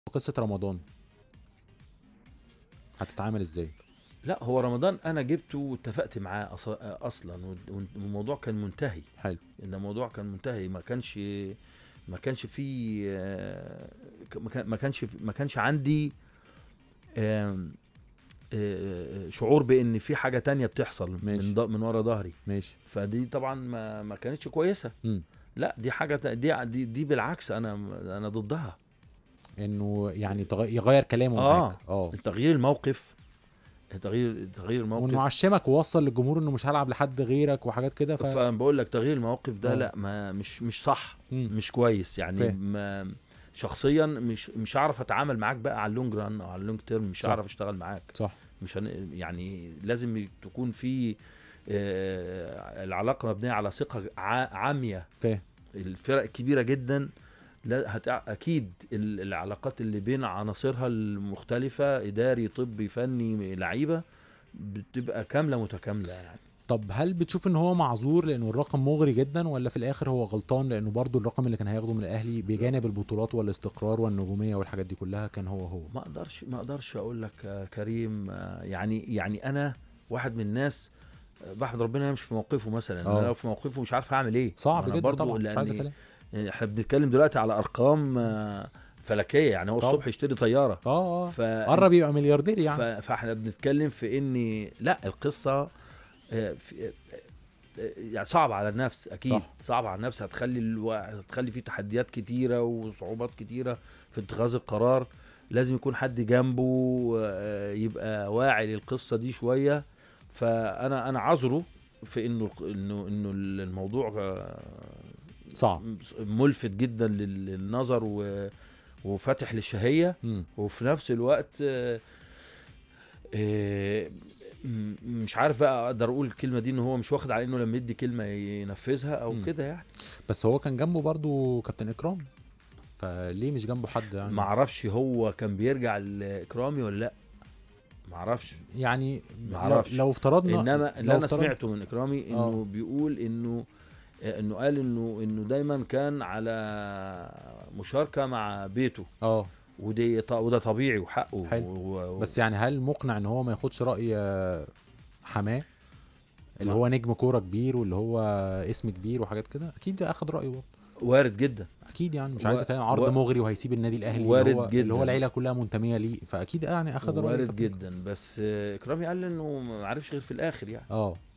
قصه رمضان هتتعامل ازاي لا هو رمضان انا جبته واتفقت معاه أص- اصلا والموضوع كان منتهي حلو ان الموضوع كان منتهي ما كانش ما كانش فيه آه، ما كان- ما كانش ما كانش عندي آم، آه، شعور بان في حاجه تانية بتحصل ماشي. من ض- من ورا ظهري ماشي فدي طبعا ما ما كانتش كويسه مم. لا دي حاجه ت- دي دي, دي بالعكس انا انا ضدها انه يعني تغ- يغير كلامه آه. معاك اه تغيير الموقف تغيير تغيير وانه الموقف عشمك ووصل للجمهور انه مش هلعب لحد غيرك وحاجات كده ف... فانا بقول لك تغيير المواقف ده آه. لا ما مش مش صح مم. مش كويس يعني فاهم. ما شخصيا مش مش هعرف اتعامل معاك بقى على اللونج ران او على اللونج تيرم مش صح. هعرف اشتغل معاك صح مش هن... يعني لازم تكون في آه العلاقه مبنيه على ثقه ع- عاميه فاهم الفرق كبيره جدا لا هت... اكيد ال- العلاقات اللي بين عناصرها المختلفه اداري طبي فني لعيبه بتبقى كامله متكامله يعني طب هل بتشوف ان هو معذور لانه الرقم مغري جدا ولا في الاخر هو غلطان لانه برضو الرقم اللي كان هياخده من الاهلي بجانب البطولات والاستقرار والنجوميه والحاجات دي كلها كان هو هو ما اقدرش ما اقدرش اقول لك يا كريم آه، يعني يعني انا واحد من الناس آه، بحمد ربنا يمشي في موقفه مثلا آه. انا لو في موقفه مش عارف اعمل ايه صعب أنا جدا برضو طبعا مش عايز لأن كلام يعني احنا بنتكلم دلوقتي على ارقام آه، فلكيه يعني هو طبعا. الصبح يشتري طياره اه اه ف قرب يبقى ملياردير يعني ف... فاحنا بنتكلم في ان لا القصه آه، في... آه، يعني صعب على النفس اكيد صح. صح. صعب على النفس هتخلي الو... هتخلي فيه تحديات كتيره وصعوبات كتيره في اتخاذ القرار لازم يكون حد جنبه آه، يبقى واعي للقصه دي شويه فانا انا عذره في انه انه انه الموضوع آه، صعب ملفت جدا لل- للنظر و... وفاتح للشهيه مم. وفي نفس الوقت آه، آه، م- مش عارف بقى اقدر اقول الكلمه دي ان هو مش واخد على انه لما يدي كلمه ينفذها او مم. كده يعني بس هو كان جنبه برضو كابتن اكرام فليه مش جنبه حد يعني ما اعرفش هو كان بيرجع لاكرامي ولا لا ما اعرفش يعني ما لو- اعرفش. لو افترضنا انما اللي لو انا افترض- سمعته من اكرامي انه آه. بيقول انه آه، انه قال انه انه دايما كان على مشاركه مع بيته اه ودي ط- وده طبيعي وحقه حلو. و... و... بس يعني هل مقنع ان هو ما ياخدش راي آه، حماه اللي ما- هو نجم كوره كبير واللي هو اسم كبير وحاجات كده اكيد اخد رايه برضه وارد جدا اكيد يعني مش و- عايز اتكلم عرض و- مغري وهيسيب النادي الاهلي وارد اللي هو, اللي هو جداً. العيله كلها منتميه ليه فاكيد يعني اخد رايه وارد كابتن. جدا بس آه، اكرامي قال انه ما عرفش غير في الاخر يعني اه